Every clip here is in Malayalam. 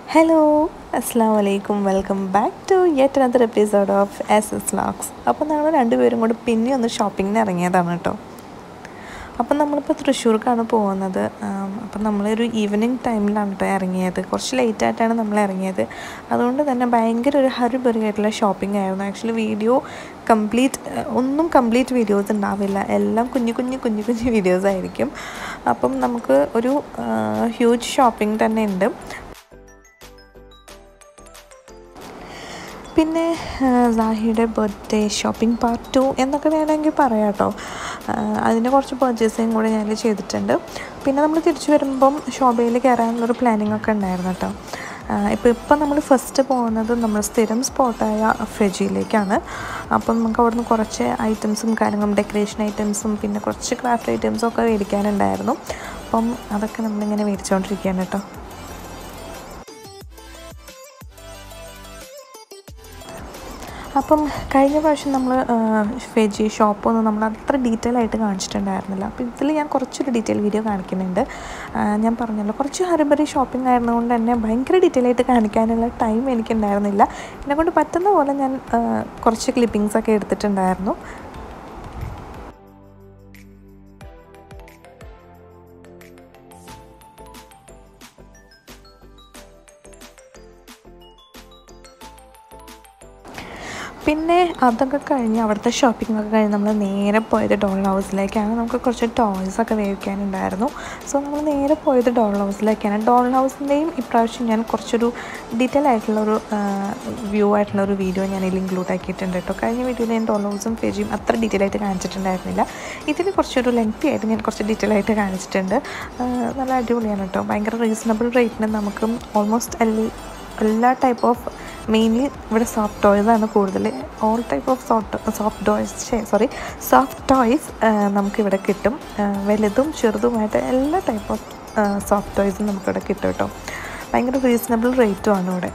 ഹലോ അസ്സാം വലൈക്കും welcome back to yet another episode of S S vlogs അപ്പോൾ ഞങ്ങൾ രണ്ടുപേരും കൂടെ പിന്നെ ഒന്ന് ഷോപ്പിങ്ങിന് ഇറങ്ങിയതാണ് കേട്ടോ അപ്പം നമ്മളിപ്പോൾ തൃശ്ശൂർക്കാണ് പോകുന്നത് ആം, അപ്പം നമ്മളൊരു ഈവനിങ് ടൈമിലാണ് കേട്ടോ ഇറങ്ങിയത് കുറച്ച് ലേറ്റ് ആയിട്ടാണ് നമ്മൾ ഇറങ്ങിയത് അതുകൊണ്ട് തന്നെ ഭയങ്കര ഒരു ഹറിബറി ആയിട്ടുള്ള ഷോപ്പിംഗ് ആയിരുന്നു ആക്ച്വലി വീഡിയോ കംപ്ലീറ്റ് ഒന്നും കംപ്ലീറ്റ് വീഡിയോസ് ഉണ്ടാവില്ല എല്ലാം കുഞ്ഞു കുഞ്ഞു കുഞ്ഞു കുഞ്ഞു വീഡിയോസ് ആയിരിക്കും അപ്പം നമുക്ക് ഒരു ഹ്യൂജ് ഷോപ്പിംഗ് തന്നെ ഉണ്ട് പിന്നെ ആ, സാഹിയുടെ ബർത്ത്ഡേ ഷോപ്പിംഗ് പാർട്ട് ടു എന്നൊക്കെ വേണമെങ്കിൽ പറയാം കേട്ടോ ആ, അതിൻ്റെ കുറച്ച് പർച്ചേസിങ് കൂടെ ഞാൻ ചെയ്തിട്ടുണ്ട് പിന്നെ നമ്മൾ തിരിച്ചു വരുമ്പം ഷോബയിൽ കയറാനുള്ളൊരു പ്ലാനിങ് ഒക്കെ ഉണ്ടായിരുന്നു കേട്ടോ ഇപ്പോൾ ഇപ്പം നമ്മൾ ഫസ്റ്റ് പോകുന്നത് നമ്മൾ സ്ഥിരം സ്പോട്ടായ ഫ്രിഡ്ജിലേക്കാണ് അപ്പം നമുക്ക് അവിടുന്ന് കുറച്ച് ഐറ്റംസും കാര്യങ്ങളും ഡെക്കറേഷൻ ഐറ്റംസും പിന്നെ കുറച്ച് ക്രാഫ്റ്റ് ഐറ്റംസും ഒക്കെ മേടിക്കാനുണ്ടായിരുന്നു അപ്പം അതൊക്കെ നമ്മളിങ്ങനെ മേടിച്ചുകൊണ്ടിരിക്കുകയാണ് കേട്ടോ അപ്പം കഴിഞ്ഞ പ്രാവശ്യം നമ്മൾ വെജി ഷോപ്പൊന്നും നമ്മൾ അത്ര ഡീറ്റെയിൽ ആയിട്ട് കാണിച്ചിട്ടുണ്ടായിരുന്നില്ല അപ്പോൾ ഇതിൽ ഞാൻ കുറച്ചൊരു ഡീറ്റെയിൽ വീഡിയോ കാണിക്കുന്നുണ്ട് ആ, ഞാൻ പറഞ്ഞല്ലോ കുറച്ച് ഹറിബറി ഷോപ്പിംഗ് ആയിരുന്നുകൊണ്ട് തന്നെ ഭയങ്കര ഡീറ്റെയിൽ ആയിട്ട് കാണിക്കാനുള്ള ടൈം എനിക്കുണ്ടായിരുന്നില്ല എന്നെ കൊണ്ട് പറ്റുന്ന പോലെ ഞാൻ ആ, കുറച്ച് ക്ലിപ്പിങ്സ് ഒക്കെ എടുത്തിട്ടുണ്ടായിരുന്നു പിന്നെ അതൊക്കെ കഴിഞ്ഞ് അവിടുത്തെ ഷോപ്പിംഗ് ഒക്കെ കഴിഞ്ഞ് നമ്മൾ നേരെ പോയത് ഡോൾ ഹൗസിലേക്കാണ് നമുക്ക് കുറച്ച് ടോയ്സ് ഒക്കെ മേടിക്കാനുണ്ടായിരുന്നു സോ നമ്മൾ നേരെ പോയത് ഡോൾ ഹൗസിലേക്കാണ് ഡോൾ ഹൗസിൻ്റെയും ഇപ്രാവശ്യം ഞാൻ കുറച്ചൊരു ഡീറ്റെയിൽ ആയിട്ടുള്ളൊരു വ്യൂ ആയിട്ടുള്ള ഒരു വീഡിയോ ഞാൻ ഇതിൽ ഇൻക്ലൂഡ് ആക്കിയിട്ടുണ്ട് കേട്ടോ കഴിഞ്ഞ വീഡിയോയിൽ ഞാൻ ഡോൾ ഹൗസും ഫെജിയും അത്ര ഡീറ്റെയിൽ ആയിട്ട് കാണിച്ചിട്ടുണ്ടായിരുന്നില്ല ഇതിൽ കുറച്ചൊരു ലെങ്തി ആയിട്ട് ഞാൻ കുറച്ച് ഡീറ്റെയിൽ ആയിട്ട് കാണിച്ചിട്ടുണ്ട് ആ, നല്ല അടിപൊളിയാണ് കേട്ടോ ഭയങ്കര റീസണബിൾ റേറ്റിന് നമുക്ക് ഓൾമോസ്റ്റ് എല്ലാ ടൈപ്പ് ഓഫ് മെയിൻലി ഇവിടെ സോഫ്റ്റ് ടോയ്സ് ആണ് കൂടുതൽ all type of soft soft toys sorry soft toys നമുക്കിവിടെ കിട്ടും ആ, വലുതും ചെറുതുമായിട്ട് എല്ലാ ടൈപ്പ് ഓഫ് സോഫ്റ്റ് ടോയ്സും നമുക്കിവിടെ കിട്ടും കേട്ടോ ഭയങ്കര റീസണബിൾ റേറ്റും ആണ് ഇവിടെ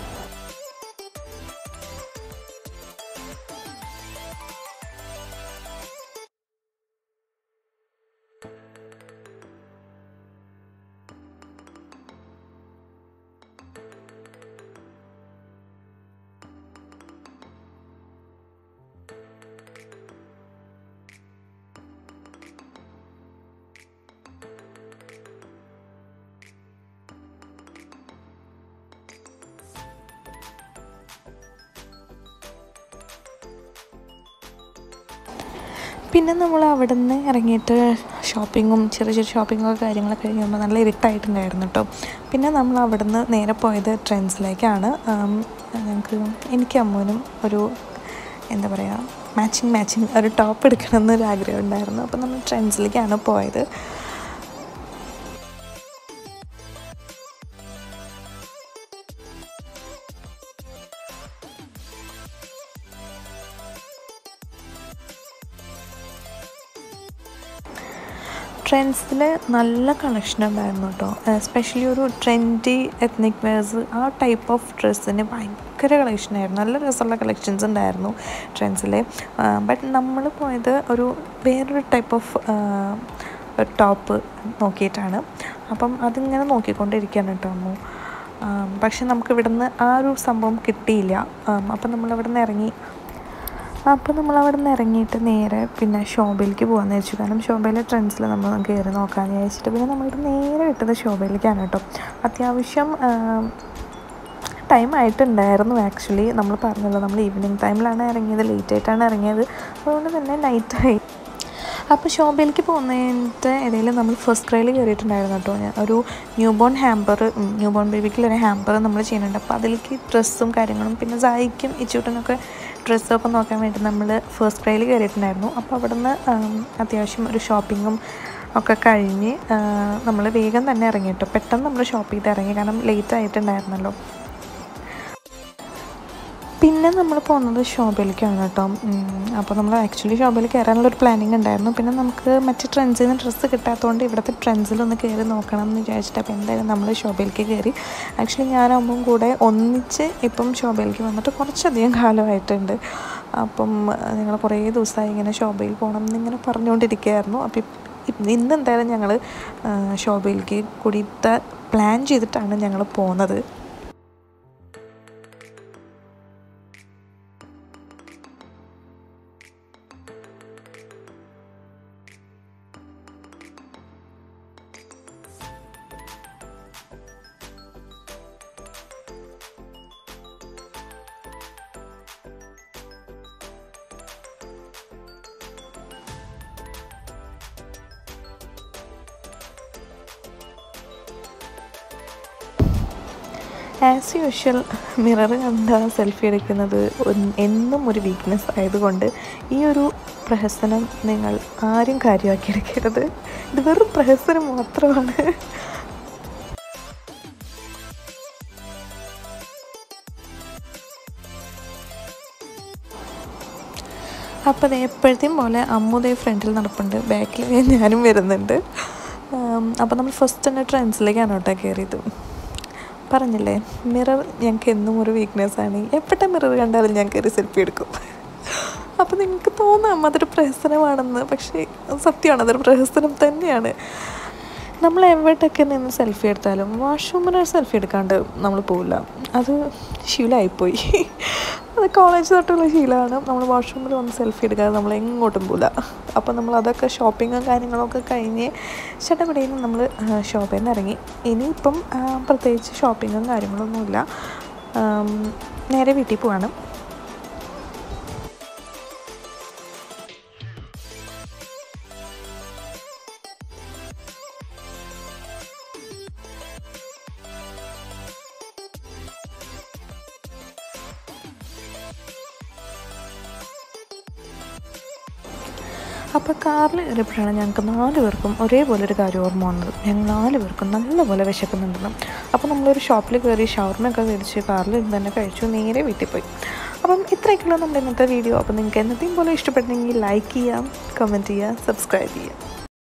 പിന്നെ നമ്മൾ അവിടെ നിന്ന് ഇറങ്ങിയിട്ട് ഷോപ്പിങ്ങും ചെറിയ ചെറിയ ഷോപ്പിങ്ങൊക്കെ കാര്യങ്ങളൊക്കെ കഴിയുമ്പോൾ നല്ല ഇരുട്ടായിട്ടുണ്ടായിരുന്നു കേട്ടോ പിന്നെ നമ്മൾ അവിടെ നിന്ന് നേരെ പോയത് ട്രെൻഡ്സിലേക്കാണ് ആം, ഞങ്ങൾക്ക് എനിക്ക് അമ്മൂനും ഒരു എന്താ പറയുക മാച്ചിങ് മാച്ചിങ് ഒരു ടോപ്പ് എടുക്കണം എന്നൊരു ആഗ്രഹം ഉണ്ടായിരുന്നു അപ്പോൾ നമ്മൾ ട്രെൻഡ്സിലേക്കാണ് പോയത് ട്രെൻഡ്സിൽ നല്ല കളക്ഷൻ ഉണ്ടായിരുന്നു കേട്ടോ എസ്പെഷ്യലി ഒരു ട്രെൻഡി എത്നിക് വെയർസ് ആ ടൈപ്പ് ഓഫ് ഡ്രസ്സിന് ഭയങ്കര കളക്ഷൻ ആയിരുന്നു നല്ല രസമുള്ള കളക്ഷൻസ് ഉണ്ടായിരുന്നു ട്രെൻഡ്സിൽ ബട്ട് നമ്മൾ പോയത് ഒരു വേറൊരു ടൈപ്പ് ഓഫ് ടോപ്പ് നോക്കിയിട്ടാണ് അപ്പം അതിങ്ങനെ നോക്കിക്കൊണ്ടിരിക്കുകയാണ് കേട്ടോ അമ്മു ആം, പക്ഷെ നമുക്ക് ഇവിടുന്ന് ആ ഒരു സംഭവം കിട്ടിയില്ല ആം, അപ്പം നമ്മൾ അവിടെ നിന്ന് ഇറങ്ങി അപ്പോൾ നമ്മൾ അവിടെ നിന്ന് ഇറങ്ങിയിട്ട് നേരെ പിന്നെ ഷോബയിലേക്ക് പോകാമെന്ന് വെച്ചു കാരണം ഷോബയിലെ ട്രെൻഡ്സിൽ നമ്മൾ കയറി നോക്കാമെന്ന് വിചാരിച്ചിട്ട് പിന്നെ നമ്മളിത് നേരെ വിട്ടത് ഷോബയിലേക്കാണ് കേട്ടോ അത്യാവശ്യം ടൈം ആയിട്ടുണ്ടായിരുന്നു ആക്ച്വലി നമ്മൾ പറഞ്ഞല്ലോ നമ്മൾ ഈവനിങ് ടൈമിലാണ് ഇറങ്ങിയത് ലേറ്റ് ആയിട്ടാണ് ഇറങ്ങിയത് അതുകൊണ്ട് തന്നെ നൈറ്റായി അപ്പോൾ ഷോബയിലേക്ക് പോകുന്നതിൻ്റെ ഇടയിൽ നമ്മൾ ഫസ്റ്റ് ക്രൈയിൽ കയറിയിട്ടുണ്ടായിരുന്നു കേട്ടോ ഞാൻ ഒരു newborn hamper newborn ബേബിക്കുള്ളൊരു ഹാമ്പർ നമ്മൾ ചെയ്യുന്നുണ്ട് അപ്പോൾ അതിലേക്ക് ഡ്രസ്സും കാര്യങ്ങളും പിന്നെ സായിക്കും ഇച്ചൂട്ടനൊക്കെ ഡ്രസ്സൊക്കെ നോക്കാൻ വേണ്ടി നമ്മൾ ഫസ്റ്റ് ക്രൈയിൽ കയറിയിട്ടുണ്ടായിരുന്നു അപ്പോൾ അവിടെ നിന്ന് അത്യാവശ്യം ഒരു ഷോപ്പിങ്ങും ഒക്കെ കഴിഞ്ഞ് നമ്മൾ വേഗം തന്നെ ഇറങ്ങി കേട്ടോ പെട്ടെന്ന് നമ്മൾ ഷോപ്പ് ചെയ്ത് ഇറങ്ങി കാരണം ലേറ്റ് ആയിട്ടുണ്ടായിരുന്നല്ലോ പിന്നെ നമ്മൾ പോകുന്നത് ഷോബയിലേക്കാണ് കേട്ടോ അപ്പോൾ നമ്മൾ ആക്ച്വലി ഷോബയിൽ കയറാനുള്ള ഒരു പ്ലാനിങ് ഉണ്ടായിരുന്നു പിന്നെ നമുക്ക് മറ്റ് ട്രെൻഡ്സിൽ നിന്ന് ഡ്രസ്സ് കിട്ടാത്തതുകൊണ്ട് ഇവിടുത്തെ ട്രെൻഡ്സിലൊന്ന് കയറി നോക്കണം എന്ന് വിചാരിച്ചിട്ട് അപ്പോൾ എന്തായാലും നമ്മൾ ഷോബയിലേക്ക് കയറി ആക്ച്വലി ഞാനാകുമ്പം കൂടെ ഒന്നിച്ച് ഇപ്പം ഷോബയിലേക്ക് വന്നിട്ട് കുറച്ചധികം കാലമായിട്ടുണ്ട് അപ്പം ഞങ്ങൾ കുറേ ദിവസമായി ഇങ്ങനെ ഷോബയിൽ പോകണം എന്നിങ്ങനെ പറഞ്ഞുകൊണ്ടിരിക്കുകയായിരുന്നു അപ്പോൾ ഇപ്പ് ഇന്ന് എന്തായാലും ഞങ്ങൾ ഷോബയിലേക്ക് കൂടിയിട്ട് പ്ലാൻ ചെയ്തിട്ടാണ് ഞങ്ങൾ പോകുന്നത് ആസ് യൂഷ്വൽ മിറർ കണ്ട സെൽഫി എടുക്കുന്നത് ഒൻ- എന്നും ഒരു വീക്ക്നെസ് ആയതുകൊണ്ട് ഈ ഒരു പ്രഹസനം നിങ്ങൾ ആരും കാര്യമാക്കി എടുക്കരുത് ഇത് വെറും പ്രഹസനം മാത്രമാണ് അപ്പോൾ അത് എപ്പോഴത്തെയും പോലെ അമ്മുദേ ഫ്രണ്ടിൽ നടപ്പുണ്ട് ബാക്കിൽ ഞാനും വരുന്നുണ്ട് അപ്പോൾ നമ്മൾ ഫസ്റ്റ് തന്നെ ട്രെൻഡ്സിലേക്കാണ് കേട്ടോ കയറിയത് പറഞ്ഞില്ലേ മിറർ ഞങ്ങൾക്ക് എന്നും ഒരു വീക്ക്നെസ് ആണ് എപ്പോഴത്തെ മിറർ കണ്ടാലും ഞാൻ കയറി സെൽഫി എടുക്കും അപ്പോൾ നിങ്ങൾക്ക് തോന്നാം അതൊരു പ്രഹസനമാണെന്ന് പക്ഷേ സത്യമാണ് അതൊരു പ്രഹസനം തന്നെയാണ് നമ്മൾ എവിടെയൊക്കെ നിന്ന് സെൽഫി എടുത്താലും വാഷ്റൂമിൽ സെൽഫി എടുക്കാണ്ട് നമ്മൾ പോവില്ല അത് ശീലമായിപ്പോയി അത് കോളേജ് തൊട്ടുള്ള ശീലമാണ് നമ്മൾ വാഷ്റൂമിൽ വന്ന് സെൽഫി എടുക്കാതെ നമ്മൾ എങ്ങോട്ടും പോവില്ല അപ്പോൾ നമ്മൾ അതൊക്കെ ഷോപ്പിങ്ങും കാര്യങ്ങളൊക്കെ കഴിഞ്ഞ് ചട്ടപടിയിൽ നമ്മൾ ഷോപ്പിൽ നിന്ന് ഇറങ്ങി ഇനിയിപ്പം ആ, പ്രത്യേകിച്ച് ഷോപ്പിങ്ങും കാര്യങ്ങളൊന്നുമില്ല ആം, നേരെ വീട്ടിൽ പോവാണ് അപ്പോൾ കാറിൽ കയറിയപ്പോഴാണ് ഞങ്ങൾക്ക് നാല് പേർക്കും ഒരേപോലെ ഒരു കാര്യം ഓർമ്മ വന്നത് ഞങ്ങൾ നാല് പേർക്കും നല്ലപോലെ വിശക്കുന്നുണ്ടെന്ന് അപ്പോൾ നമ്മളൊരു ഷോപ്പിൽ കയറി ഷവർമയൊക്കെ മേടിച്ച് കാറിൽ ഇരുന്ന് തന്നെ കഴിച്ചു നേരെ വീട്ടിൽ പോയി അപ്പം ഇത്രയൊക്കെയുള്ള നമ്മുടെ ഇന്നത്തെ വീഡിയോ അപ്പോൾ നിങ്ങൾക്ക് എന്നത്തെയും പോലെ ഇഷ്ടപ്പെട്ടെങ്കിൽ ലൈക്ക് ചെയ്യാം കമൻറ്റ് ചെയ്യുക സബ്സ്ക്രൈബ് ചെയ്യുക